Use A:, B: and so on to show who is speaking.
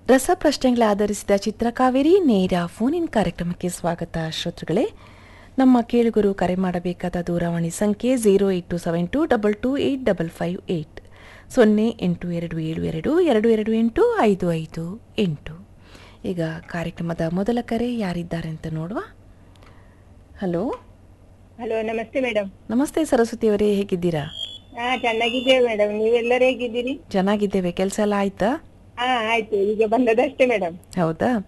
A: ರಸಪ್ರಶ್ನೆಗಳ ಆಧರಿಸಿದ ಚಿತ್ರಕಾವೇರಿ ನೇರ phone in ಕಾರ್ಯಕ್ರಮಕ್ಕೆ ಸ್ವಾಗತ ಶ್ರೋತೃಗಳೇ ನಮ್ಮ ಕೇಳುಗರು ಕರೆ ಮಾಡಬೇಕಾದ ದೂರವಾಣಿ ಸಂಖ್ಯೆ zero eight two seven two double two eight double five eight ಸೊನ್ನೆ ಎಂಟು ಎರಡು ಏಳು ಎರಡು ಎರಡು ಎರಡು ಎಂಟು ಐದು ಐದು ಎಂಟು ಈಗ ಕಾರ್ಯಕ್ರಮದ ಮೊದಲ ಕರೆ ಯಾರಿದ್ದಾರೆ ಅಂತ ನೋಡುವ ಹಲೋ
B: ಹಲೋ ನಮಸ್ತೆ ಮೇಡಮ್
A: ನಮಸ್ತೆ ಸರಸ್ವತಿಯವರೇ ಹೇಗಿದ್ದೀರಾ
B: ಹಾ ಚೆನ್ನಾಗಿದ್ದೇವೆ ಮೇಡಮ್ ನೀವೆಲ್ಲರೂ ಹೇಗಿದ್ದೀರಿ
A: ಚೆನ್ನಾಗಿದ್ದೇವೆ ಕೆಲಸ ಎಲ್ಲ ಆಯ್ತಾ
B: ಹಾ ಆಯ್ತು ಈಗ ಬಂದದಷ್ಟೇ ಮೇಡಮ್
A: ಹೌದಾ